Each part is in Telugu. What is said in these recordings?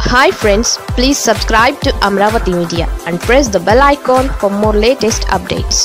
hi friends please subscribe to Amaravati media and press the bell icon for more latest updates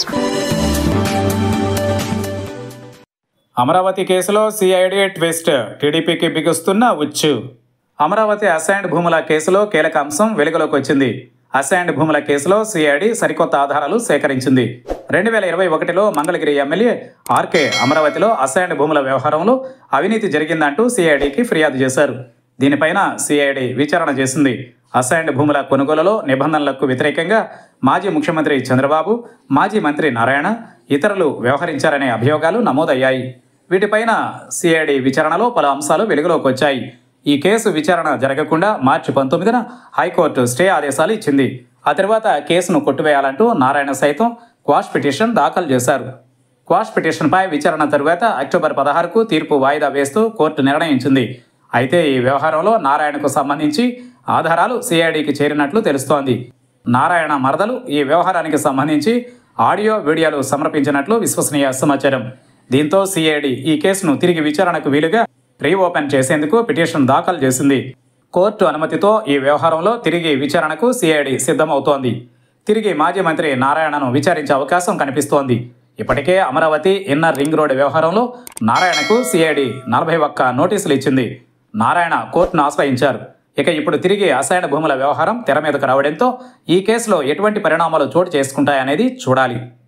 Amaravati కేసులో సిఐడి ట్విస్ట్ టీడీపీకి బిగుస్తున్న ఉచ్చు అమరావతి అసైన్డ్ భూముల కేసులో కీలక అంశం వెలుగులోకి వచ్చింది అసైన్డ్ భూముల కేసులో సిఐడి సరికొత్త ఆధారాలు సేకరించింది రెండు వేల ఇరవై ఒకటిలో మంగళగిరి ఎమ్మెల్యే ఆర్కే అమరావతిలో అసైన్డ్ భూముల వ్యవహారంలో అవినీతి జరిగిందంటూ సిఐడికి ఫిర్యాదు చేశారు దీనిపైన సిఐడి విచారణ చేసింది అసైన్డ్ భూముల కొనుగోలులో నిబంధనలకు వ్యతిరేకంగా మాజీ ముఖ్యమంత్రి చంద్రబాబు మాజీ మంత్రి నారాయణ ఇతరులు వ్యవహరించారనే అభియోగాలు నమోదయ్యాయి వీటిపైన సిఐడి విచారణలో పలు అంశాలు వెలుగులోకి వచ్చాయి ఈ కేసు విచారణ జరగకుండా మార్చి పంతొమ్మిదిన హైకోర్టు స్టే ఆదేశాలు ఇచ్చింది ఆ తర్వాత కేసును కొట్టివేయాలంటూ నారాయణ సైతం క్వాష్ పిటిషన్ దాఖలు చేశారు క్వాష్ పిటిషన్పై విచారణ తరువాత అక్టోబర్ పదహారుకు తీర్పు వాయిదా వేస్తూ కోర్టు నిర్ణయించింది అయితే ఈ వ్యవహారంలో నారాయణకు సంబంధించి ఆధారాలు సిఐడికి చేరినట్లు తెలుస్తోంది నారాయణ మరదలు ఈ వ్యవహారానికి సంబంధించి ఆడియో వీడియోలు సమర్పించినట్లు విశ్వసనీయ సమాచారం దీంతో సిఐడి ఈ కేసును తిరిగి విచారణకు వీలుగా రీఓపెన్ చేసేందుకు పిటిషన్ దాఖలు చేసింది కోర్టు అనుమతితో ఈ వ్యవహారంలో తిరిగి విచారణకు సిఐడి సిద్ధమవుతోంది తిరిగి మాజీ మంత్రి నారాయణను విచారించే అవకాశం కనిపిస్తోంది ఇప్పటికే అమరావతి ఇన్నర్ రింగ్ రోడ్ వ్యవహారంలో నారాయణకు సిఐడి నలభై ఒక్క నోటీసులు ఇచ్చింది నారాయణ కోర్టును ఆశ్రయించారు ఇక ఇప్పుడు తిరిగి అసైన్ భూముల వ్యవహారం తెర మీదకు రావడంతో ఈ కేసులో ఎటువంటి పరిణామాలు చోటు చేసుకుంటాయనేది చూడాలి